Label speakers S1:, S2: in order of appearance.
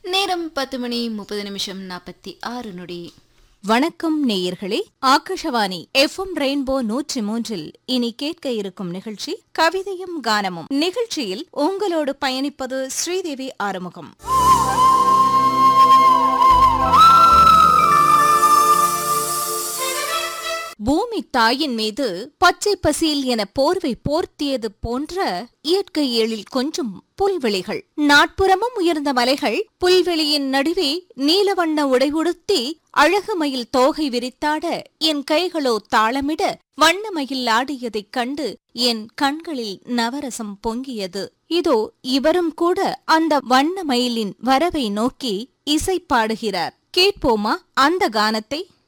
S1: நேரம் பத்து மணி முப்பது நிமிஷம் நாற்பத்தி ஆறு நொடி
S2: வணக்கம் நேயர்களே ஆகாஷவாணி எஃப்எம் ரெயின்போ நூற்றி மூன்றில் இனி கேட்க இருக்கும் நிகழ்ச்சி கவிதையும் கானமும் நிகழ்ச்சியில் உங்களோடு பயணிப்பது ஸ்ரீதேவி ஆறுமுகம் பூமி தாயின் மீது பச்சை பசியில் என போர்வை போர்த்தியது போன்ற இயற்கை எழில் கொஞ்சம் புல்வெளிகள் நாட்புறமும் உயர்ந்த மலைகள் புல்வெளியின் நடுவே நீலவண்ண உடை உடுத்தி அழகு மயில் தோகை விரித்தாட என் கைகளோ தாளமிட வண்ணமயில் ஆடியதைக் கண்டு என் கண்களில் நவரசம் பொங்கியது இதோ இவரும் கூட அந்த வண்ண மயிலின் வரவை நோக்கி இசை பாடுகிறார் கேட்போமா அந்த கானத்தை